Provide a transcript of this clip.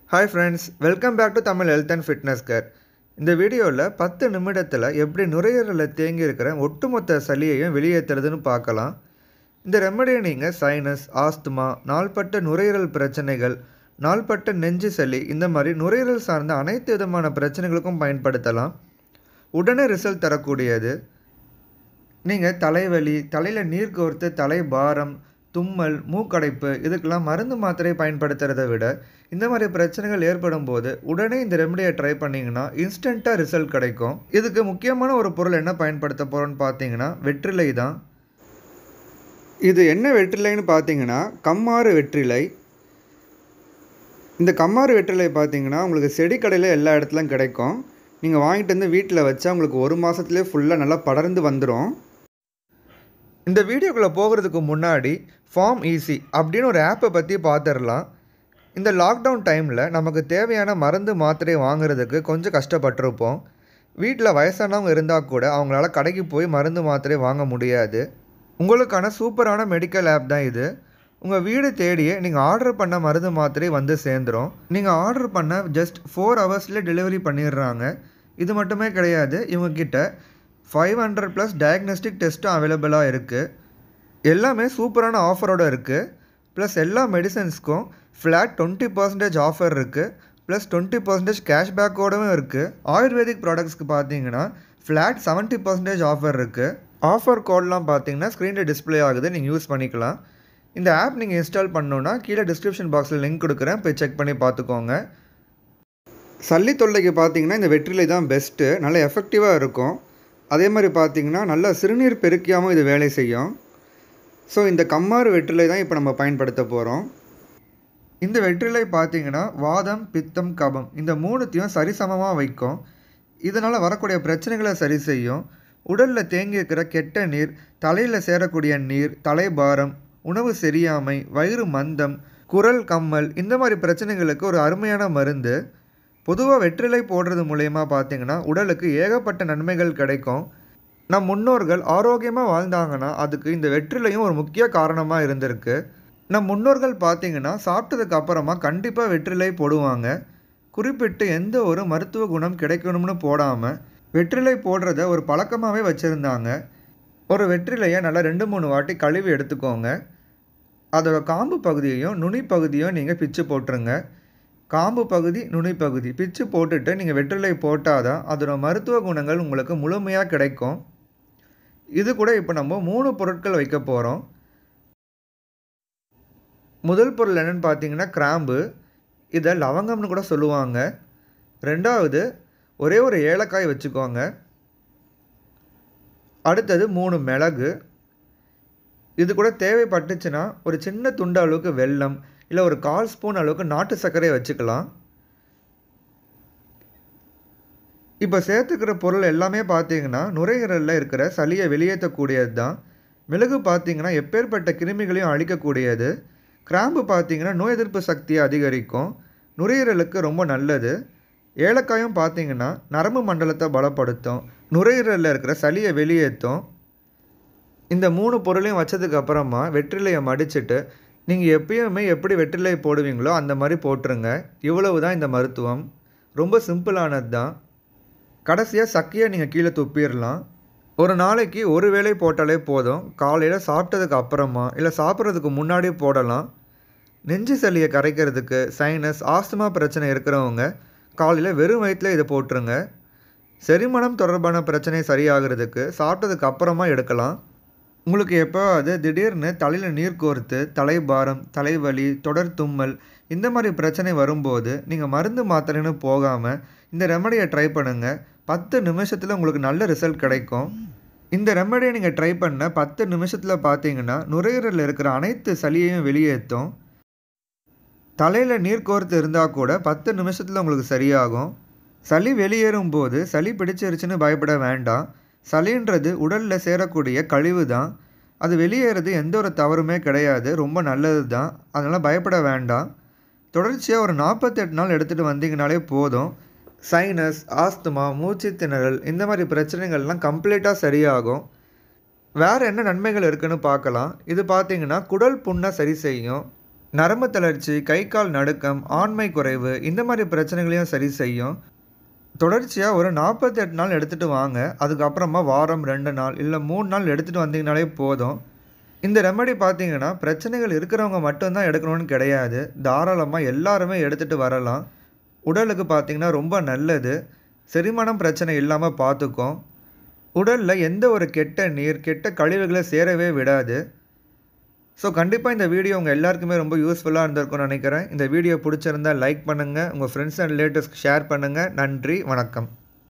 hi friends welcome back to Tamil health and fitness care இந்த வீடியோவில் பத்து நிமிடத்தில் எப்படி நுரையீரலில் தேங்கி இருக்கிற ஒட்டுமொத்த சளியையும் வெளியேற்றுறதுன்னு பார்க்கலாம் இந்த ரெமடியை நீங்கள் சைனஸ் ஆஸ்துமா நாள்பட்ட நுரையீரல் பிரச்சனைகள் நாள்பட்ட நெஞ்சு சளி இந்த மாதிரி நுரையீரல் சார்ந்த அனைத்து விதமான பிரச்சனைகளுக்கும் பயன்படுத்தலாம் உடனே ரிசல்ட் தரக்கூடியது நீங்கள் தலைவலி தலையில் நீர் கோர்த்து தலை பாரம் தும்மல் மூக்கடைப்பு இதுக்கெல்லாம் மருந்து மாத்திரை பயன்படுத்துகிறத விட இந்த மாதிரி பிரச்சனைகள் ஏற்படும் போது உடனே இந்த ரெமடியை ட்ரை பண்ணிங்கன்னா இன்ஸ்டண்ட்டாக ரிசல்ட் கிடைக்கும் இதுக்கு முக்கியமான ஒரு பொருள் என்ன பயன்படுத்த போகிறோன்னு பார்த்தீங்கன்னா வெற்றிலை தான் இது என்ன வெற்றிலைன்னு பார்த்தீங்கன்னா கம்மாறு வெற்றிலை இந்த கம்மாறு வெற்றிலை பார்த்தீங்கன்னா உங்களுக்கு செடி கடையில் எல்லா இடத்துலையும் கிடைக்கும் நீங்கள் வாங்கிட்டு வந்து வீட்டில் வச்சா உங்களுக்கு ஒரு மாதத்துலேயே ஃபுல்லாக நல்லா படர்ந்து வந்துடும் இந்த வீடியோக்குள்ளே போகிறதுக்கு முன்னாடி ஃபார்ம் ஈஸி அப்படின்னு ஒரு ஆப்பை பற்றி பார்த்துடலாம் இந்த லாக்டவுன் டைமில் நமக்கு தேவையான மருந்து மாத்திரை வாங்குறதுக்கு கொஞ்சம் கஷ்டப்பட்டிருப்போம் வீட்டில் வயசானவங்க இருந்தால் கூட அவங்களால கடைக்கு போய் மருந்து மாத்திரை வாங்க முடியாது உங்களுக்கான சூப்பரான மெடிக்கல் ஆப் தான் இது உங்கள் வீடு தேடியே நீங்கள் ஆர்டர் பண்ண மருந்து மாத்திரை வந்து சேர்ந்துடும் நீங்கள் ஆர்டர் பண்ண ஜஸ்ட் ஃபோர் ஹவர்ஸ்லேயே டெலிவரி பண்ணிடுறாங்க இது மட்டுமே கிடையாது இவங்கக்கிட்ட ஃபைவ் ஹண்ட்ரட் ப்ளஸ் டயக்னோஸ்டிக் டெஸ்ட்டும் அவைலபிளாக இருக்குது எல்லாமே சூப்பரான ஆஃபரோடு இருக்குது ப்ளஸ் எல்லா மெடிசன்ஸ்க்கும் ஃப்ளாட் டுவெண்ட்டி பர்சன்டேஜ் ஆஃபர் இருக்குது ப்ளஸ் டுவெண்ட்டி பர்சன்டேஜ் கேஷ்பேக்கோடவும் இருக்குது ஆயுர்வேதிக் ப்ராடக்ட்ஸ்க்கு பார்த்தீங்கன்னா ஃப்ளாட் செவன்ட்டி பர்சன்டேஜ் ஆஃபர் இருக்குது ஆஃபர் கோட்லாம் பார்த்தீங்கன்னா ஸ்க்ரீனில் டிஸ்பிளே ஆகுது நீங்கள் யூஸ் பண்ணிக்கலாம் இந்த ஆப் நீங்கள் இன்ஸ்டால் பண்ணணுன்னா கீழே டிஸ்கிரிப்ஷன் பாக்ஸில் லிங்க் கொடுக்குறேன் போய் செக் பண்ணி பார்த்துக்கோங்க சல்லி தொல்லைக்கு பார்த்தீங்கன்னா இந்த வெற்றிலை தான் பெஸ்ட்டு நல்லா எஃபெக்டிவாக இருக்கும் அதே மாதிரி பார்த்தீங்கன்னா நல்லா சிறுநீர் பெருக்கியாமல் இது வேலை செய்யும் ஸோ இந்த கம்மாறு வெற்றிலை தான் இப்போ நம்ம பயன்படுத்த போகிறோம் இந்த வெற்றிலை பார்த்தீங்கன்னா வாதம் பித்தம் கபம் இந்த மூணுத்தையும் சரிசமமாக வைக்கும் இதனால் வரக்கூடிய பிரச்சனைகளை சரி செய்யும் உடலில் தேங்கி இருக்கிற கெட்ட நீர் தலையில் சேரக்கூடிய நீர் தலைபாரம் உணவு சரியாமை வயிறு மந்தம் குரல் கம்மல் இந்த மாதிரி பிரச்சனைகளுக்கு ஒரு அருமையான மருந்து பொதுவாக வெற்றிலை போடுறது மூலயமா பார்த்தீங்கன்னா உடலுக்கு ஏகப்பட்ட நன்மைகள் கிடைக்கும் நம் முன்னோர்கள் ஆரோக்கியமாக வாழ்ந்தாங்கன்னா அதுக்கு இந்த வெற்றிலையும் ஒரு முக்கிய காரணமாக இருந்திருக்கு நம் முன்னோர்கள் பார்த்தீங்கன்னா சாப்பிட்டதுக்கு அப்புறமா கண்டிப்பாக வெற்றிலை போடுவாங்க குறிப்பிட்டு எந்த ஒரு மருத்துவ குணம் கிடைக்கணும்னு போடாமல் வெற்றிலை போடுறத ஒரு பழக்கமாகவே வச்சுருந்தாங்க ஒரு வெற்றிலையை நல்லா ரெண்டு மூணு வாட்டி கழுவி எடுத்துக்கோங்க அதோட காம்பு பகுதியையும் நுனி பகுதியும் நீங்கள் பிச்சு போட்டுருங்க காம்பு பகுதி நுனி பகுதி பிச்சு போட்டுட்டு நீங்கள் வெற்றிலை போட்டால் தான் அதோட மருத்துவ குணங்கள் உங்களுக்கு முழுமையாக கிடைக்கும் இது கூட இப்போ நம்ம மூணு பொருட்கள் வைக்க போகிறோம் முதல் பொருள் என்னென்னு பார்த்தீங்கன்னா கிராம்பு இதை லவங்கம்னு கூட சொல்லுவாங்க ரெண்டாவது ஒரே ஒரு ஏலக்காய் வச்சுக்கோங்க அடுத்தது மூணு மிளகு இது கூட தேவைப்பட்டுச்சுன்னா ஒரு சின்ன துண்டு அளவுக்கு வெல்லம் இல்லை ஒரு கால் ஸ்பூன் அளவுக்கு நாட்டு சர்க்கரையை வச்சுக்கலாம் இப்போ சேர்த்துக்கிற பொருள் எல்லாமே பார்த்தீங்கன்னா நுரையீரலில் இருக்கிற சளியை வெளியேற்றக்கூடியது தான் மிளகு பார்த்தீங்கன்னா எப்பேற்பட்ட கிருமிகளையும் அழிக்கக்கூடியது கிராம்பு பார்த்தீங்கன்னா நோய் எதிர்ப்பு சக்தியை அதிகரிக்கும் நுரையீரலுக்கு ரொம்ப நல்லது ஏலக்காயும் பார்த்தீங்கன்னா நரம்பு மண்டலத்தை பலப்படுத்தும் நுரையீரலில் இருக்கிற சளியை வெளியேற்றும் இந்த மூணு பொருளையும் வச்சதுக்கு அப்புறமா வெற்றிலையை மடிச்சுட்டு நீங்கள் எப்பயுமே எப்படி வெற்றிலை போடுவீங்களோ அந்த மாதிரி போட்டுருங்க இவ்வளவு தான் இந்த மருத்துவம் ரொம்ப சிம்பிளானது தான் கடைசியாக சக்கையை நீங்கள் கீழே துப்பிடலாம் ஒரு நாளைக்கு ஒரு வேளை போட்டாலே போதும் காலையில் சாப்பிட்டதுக்கு அப்புறமா இல்லை சாப்பிட்றதுக்கு முன்னாடி போடலாம் நெஞ்சு சளியை கரைக்கிறதுக்கு சைனஸ் ஆஸ்துமா பிரச்சனை இருக்கிறவங்க காலையில் வெறும் வயிற்றில் இதை போட்டுருங்க செரிமானம் தொடர்பான பிரச்சனை சரியாகிறதுக்கு சாப்பிட்டதுக்கு அப்புறமா எடுக்கலாம் உங்களுக்கு எப்போவாது திடீர்னு தலையில் நீர் கோர்த்து தலைபாரம் தலைவலி தொடர் தும்மல் இந்த மாதிரி பிரச்சனை வரும்போது நீங்கள் மருந்து மாத்திரைன்னு போகாமல் இந்த ரெமடியை ட்ரை பண்ணுங்கள் பத்து நிமிஷத்தில் உங்களுக்கு நல்ல ரிசல்ட் கிடைக்கும் இந்த ரெமடியை நீங்கள் ட்ரை பண்ண பத்து நிமிஷத்தில் பார்த்தீங்கன்னா நுரையீரலில் இருக்கிற அனைத்து சளியையும் வெளியேற்றும் தலையில் நீர் கோர்த்து இருந்தால் கூட பத்து நிமிஷத்தில் உங்களுக்கு சரியாகும் சளி வெளியேறும் போது சளி பிடிச்சிருச்சுன்னு பயப்பட வேண்டாம் சளின்றது உடலில் சேரக்கூடிய கழிவு தான் அது வெளியேறது எந்த ஒரு தவறுமே கிடையாது ரொம்ப நல்லது தான் அதனால் பயப்பட வேண்டாம் தொடர்ச்சியாக ஒரு நாற்பத்தெட்டு நாள் எடுத்துகிட்டு வந்தீங்கனாலே போதும் சைனஸ் ஆஸ்துமா மூச்சு திணறல் இந்த மாதிரி பிரச்சனைகள்லாம் கம்ப்ளீட்டாக சரியாகும் வேறு என்ன நன்மைகள் இருக்குன்னு பார்க்கலாம் இது பார்த்தீங்கன்னா குடல் புண்ணை சரி செய்யும் நரம்பு தளர்ச்சி கை கால் நடுக்கம் ஆண்மை குறைவு இந்த மாதிரி பிரச்சனைகளையும் சரி செய்யும் தொடர்ச்சியாக ஒரு நாற்பத்தெட்டு நாள் எடுத்துகிட்டு வாங்க அதுக்கப்புறமா வாரம் ரெண்டு நாள் இல்லை மூணு நாள் எடுத்துகிட்டு வந்தீங்கனாலே போதும் இந்த ரெமடி பார்த்தீங்கன்னா பிரச்சனைகள் இருக்கிறவங்க மட்டும்தான் எடுக்கணும்னு கிடையாது தாராளமாக எல்லாருமே எடுத்துகிட்டு வரலாம் உடலுக்கு பார்த்திங்கன்னா ரொம்ப நல்லது செரிமானம் பிரச்சனை இல்லாமல் பார்த்துக்கும் உடலில் எந்த ஒரு கெட்ட நீர் கெட்ட கழிவுகளை சேரவே விடாது ஸோ கண்டிப்பாக இந்த வீடியோ உங்கள் எல்லாருக்குமே ரொம்ப யூஸ்ஃபுல்லாக இருந்திருக்கும்னு நினைக்கிறேன் இந்த வீடியோ பிடிச்சிருந்தா லைக் பண்ணுங்கள் உங்கள் ஃப்ரெண்ட்ஸ் அண்ட் ரிலேட்டிவ்ஸ்க்கு ஷேர் பண்ணுங்கள் நன்றி வணக்கம்